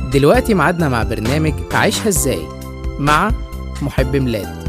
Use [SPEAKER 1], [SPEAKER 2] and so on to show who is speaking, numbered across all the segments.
[SPEAKER 1] دلوقتي ميعادنا مع برنامج عيشها ازاي مع محب ميلاد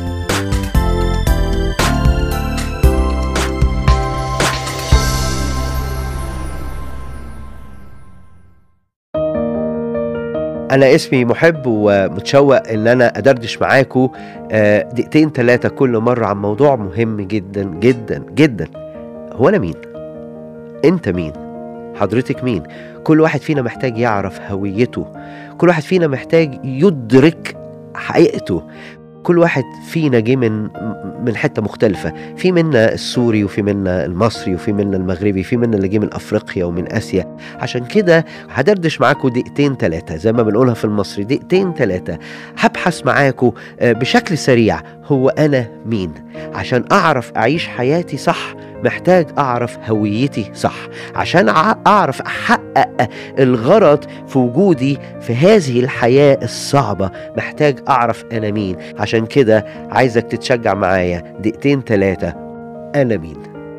[SPEAKER 2] أنا اسمي محب ومتشوق إن أنا أدردش معاكم آه، دقيقتين ثلاثة كل مرة عن موضوع مهم جدا جدا جدا هو أنا مين؟ أنت مين؟ حضرتك مين؟ كل واحد فينا محتاج يعرف هويته كل واحد فينا محتاج يدرك حقيقته كل واحد فينا جه من من حته مختلفه في منا السوري وفي منا المصري وفي منا المغربي في منا اللي جه من افريقيا ومن اسيا عشان كده هدردش معاكم دقيقتين ثلاثه زي ما بنقولها في المصري دقيقتين ثلاثه هبحث معاكم آه، بشكل سريع هو انا مين عشان اعرف اعيش حياتي صح محتاج اعرف هويتي صح عشان أع- اعرف احقق الغرض في وجودي في هذه الحياه الصعبه محتاج اعرف انا مين عشان كده عايزك تتشجع معايا دقيقتين ثلاثه انا مين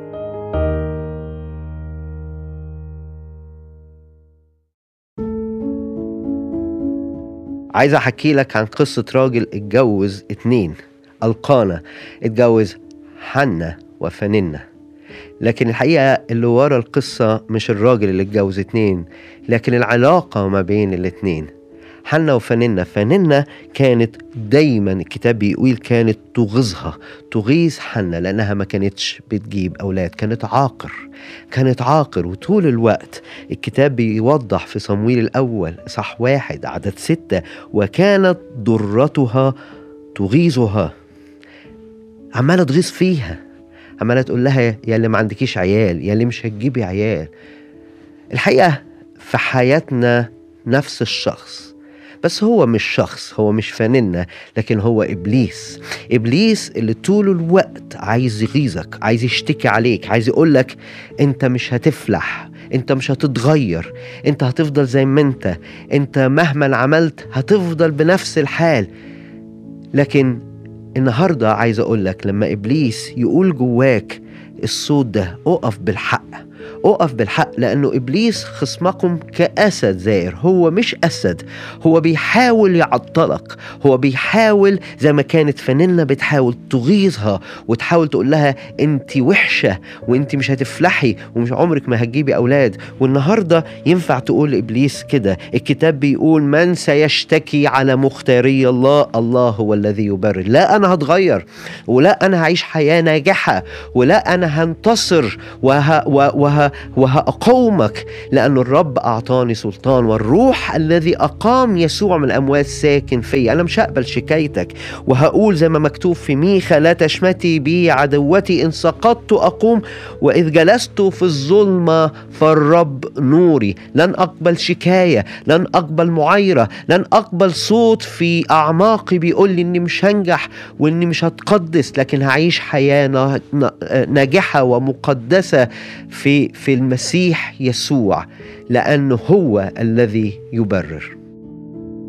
[SPEAKER 2] عايز احكي لك عن قصة راجل اتجوز اتنين القانا اتجوز حنة وفننة لكن الحقيقة اللي ورا القصة مش الراجل اللي اتجوز اتنين لكن العلاقة ما بين الاتنين حنة وفننة فننة كانت دايما الكتاب بيقول كانت تغيظها تغيظ حنة لأنها ما كانتش بتجيب أولاد كانت عاقر كانت عاقر وطول الوقت الكتاب بيوضح في صمويل الأول صح واحد عدد ستة وكانت ضرتها تغيظها عمالة تغيظ فيها عمالة تقول لها يا اللي ما عندكيش عيال يا اللي مش هتجيبي عيال الحقيقة في حياتنا نفس الشخص بس هو مش شخص هو مش فننة لكن هو إبليس إبليس اللي طول الوقت عايز يغيظك عايز يشتكي عليك عايز يقولك أنت مش هتفلح أنت مش هتتغير أنت هتفضل زي ما أنت أنت مهما عملت هتفضل بنفس الحال لكن النهاردة عايز أقولك لما إبليس يقول جواك الصوت ده أقف بالحق أقف بالحق لأنه إبليس خصمكم كأسد زائر هو مش أسد هو بيحاول يعطلك هو بيحاول زي ما كانت فنانة بتحاول تغيظها وتحاول تقول لها أنت وحشة وأنت مش هتفلحي ومش عمرك ما هتجيبي أولاد والنهاردة ينفع تقول لإبليس كده الكتاب بيقول من سيشتكي على مختاري الله الله هو الذي يبرر لا أنا هتغير ولا أنا هعيش حياة ناجحة ولا أنا هنتصر وه وه وه وهأقومك لأن الرب أعطاني سلطان والروح الذي أقام يسوع من الأموات ساكن فيا أنا مش هقبل شكايتك وهقول زي ما مكتوب في ميخا لا تشمتي بي عدوتي إن سقطت أقوم وإذ جلست في الظلمة فالرب نوري لن أقبل شكاية لن أقبل معايرة لن أقبل صوت في أعماقي بيقول لي إني مش هنجح وإني مش هتقدس لكن هعيش حياة نا- نا- ناجحة ومقدسة في في المسيح يسوع لأنه هو الذي يبرر